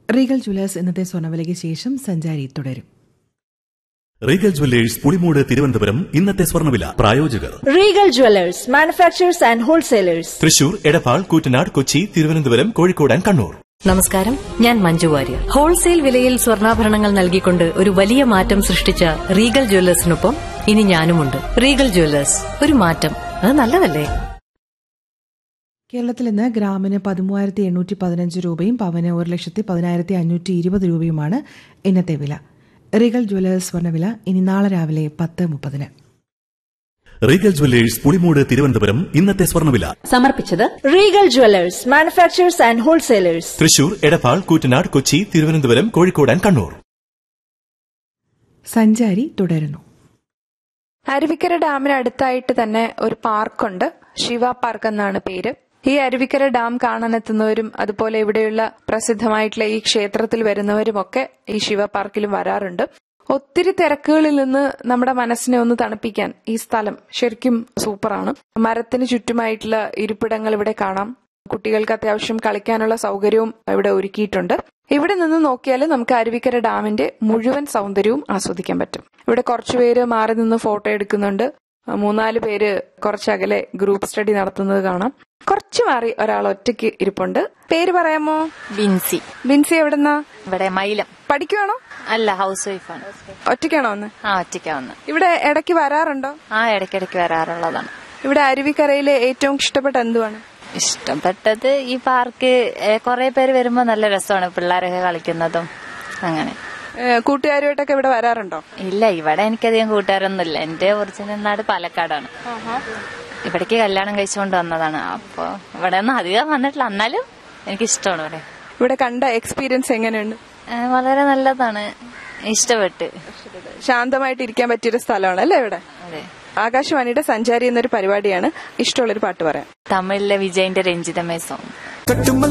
Regal Jewellers ഇന്നത്തെ സ്വർണ്ണവിലയ്ക്ക് ശേഷം സഞ്ചാരി തുടരും റീഗൽ ജ്വല്ലേഴ്സ് പുളിമൂട് തിരുവനന്തപുരം ഇന്നത്തെ സ്വർണ്ണവില പ്രായോജകർ Regal Jewelers, manufacturers and wholesalers. Thrissur Edappal Koottanad Kochi Thiruvananthapuram Kozhikode and Kannur നമസ്കാരം ഞാൻ മഞ്ജു വാര്യർ ഹോൾസെയിൽ വിലയിൽ സ്വർണ്ണാഭരണങ്ങൾ നൽകിക്കൊണ്ട് ഒരു വലിയ മാറ്റം സൃഷ്ടിച്ച റീഗൽ ജ്വല്ലേഴ്സിനൊപ്പം ഇനി ഞാനുമുണ്ട് റീഗൽ ജ്വല്ലേഴ്സ് ഒരു മാറ്റം അത് നല്ലതല്ലേ കേരളത്തിൽ ഇന്ന് ഗ്രാമിന് പതിമൂവായിരത്തി എണ്ണൂറ്റി പതിനഞ്ച് രൂപയും പവന് ഒരു ലക്ഷത്തി പതിനായിരത്തി അഞ്ഞൂറ്റി ഇരുപത് രൂപയുമാണ് ഇന്നത്തെ വില റീഗൽ ജ്വല്ലേഴ്സ് സ്വർണ്ണവില ഇനി നാളെ രാവിലെ പത്ത് മുപ്പതിന് റീഗൽ ജ്വല്ലേഴ്സ് പുളിമൂട് തിരുവനന്തപുരം ഇന്നത്തെ സ്വർണ്ണവില സമർപ്പിച്ചത് Regal Jewelers, manufacturers and wholesalers. Thrissur Edappal Koottanad Kochi Thiruvananthapuram Kozhikode and Kannur സഞ്ചാരി തുടരുന്നു അരുവിക്കര ഡാമിന് അടുത്തായിട്ട് തന്നെ ഒരു പാർക്കുണ്ട് ശിവ പാർക്ക് എന്നാണ് പേര് ഈ അരുവിക്കര ഡാം കാണാനെത്തുന്നവരും അതുപോലെ ഇവിടെയുള്ള പ്രസിദ്ധമായിട്ടുള്ള ഈ ക്ഷേത്രത്തിൽ വരുന്നവരുമൊക്കെ ഈ ശിവ പാർക്കിലും വരാറുണ്ട് ഒത്തിരി തിരക്കുകളിൽ നിന്ന് നമ്മുടെ മനസ്സിനെ ഒന്ന് തണുപ്പിക്കാൻ ഈ സ്ഥലം ശരിക്കും സൂപ്പറാണ് മരത്തിന് ചുറ്റുമായിട്ടുള്ള ഇരിപ്പിടങ്ങൾ ഇവിടെ കാണാം കുട്ടികൾക്ക് അത്യാവശ്യം കളിക്കാനുള്ള സൗകര്യവും ഇവിടെ ഒരുക്കിയിട്ടുണ്ട് ഇവിടെ നിന്ന് നോക്കിയാൽ നമുക്ക് അരുവിക്കര ഡാമിന്റെ മുഴുവൻ സൗന്ദര്യവും ആസ്വദിക്കാൻ പറ്റും ഇവിടെ കുറച്ചുപേര് മാറി നിന്ന് ഫോട്ടോ എടുക്കുന്നുണ്ട് മൂന്നാല് പേര് കുറച്ചകലെ ഗ്രൂപ്പ് സ്റ്റഡി നടത്തുന്നത് കാണാം കുറച്ച് മാറി ഒരാൾ ഒറ്റയ്ക്ക് ഇരിപ്പുണ്ട് പേര് പറയാമോ ബിൻസി ബിൻസി എവിടെന്നാ ഇവിടെ മൈലം പഠിക്കുവാണോ അല്ല ഹൗസ് വൈഫാണ് ഒറ്റയ്ക്കാണോ ഒന്ന് ആ ഒറ്റയ്ക്കാ വന്ന് ഇവിടെ ഇടയ്ക്ക് വരാറുണ്ടോ ആ ഇടയ്ക്കിടയ്ക്ക് വരാറുള്ളതാണ് ഇവിടെ അരുവിക്കരയിലെ ഏറ്റവും ഇഷ്ടപ്പെട്ട എന്തുവാണ് ഇഷ്ടപ്പെട്ടത് ഈ പാർക്ക് കുറെ പേര് വരുമ്പോ നല്ല രസമാണ് പിള്ളേരൊക്കെ കളിക്കുന്നതും അങ്ങനെ ഏ, കൂട്ടുകാരുമായിട്ടൊക്കെ ഇവിടെ വരാറുണ്ടോ ഇല്ല ഇവിടെ എനിക്കധികം കൂട്ടുകാരൊന്നുമില്ല എന്റെ ഒറിജിനൽ നാട് പാലക്കാടാണ് ഇവിടേക്ക് കല്യാണം കഴിച്ചുകൊണ്ട് വന്നതാണ് അപ്പൊ ഇവിടെ ഒന്നും അധികം വന്നിട്ടില്ല എന്നാലും എനിക്കിഷ്ടമാണ് ഇവിടെ ഇവിടെ കണ്ട എക്സ്പീരിയൻസ് എങ്ങനെയുണ്ട് ഏ, വളരെ നല്ലതാണ് ഇഷ്ടപ്പെട്ട് ശാന്തമായിട്ട് ഇരിക്കാൻ പറ്റിയൊരു സ്ഥലമാണ് അല്ലേ ഇവിടെ അതെ ആകാശവാണിയുടെ സഞ്ചാരി എന്നൊരു പരിപാടിയാണ് ഇഷ്ടമുള്ളൊരു പാട്ട് പറയാം തമിഴിലെ വിജയിന്റെ രഞ്ജിതമേ സോങ് കട്ടുമ്മൽ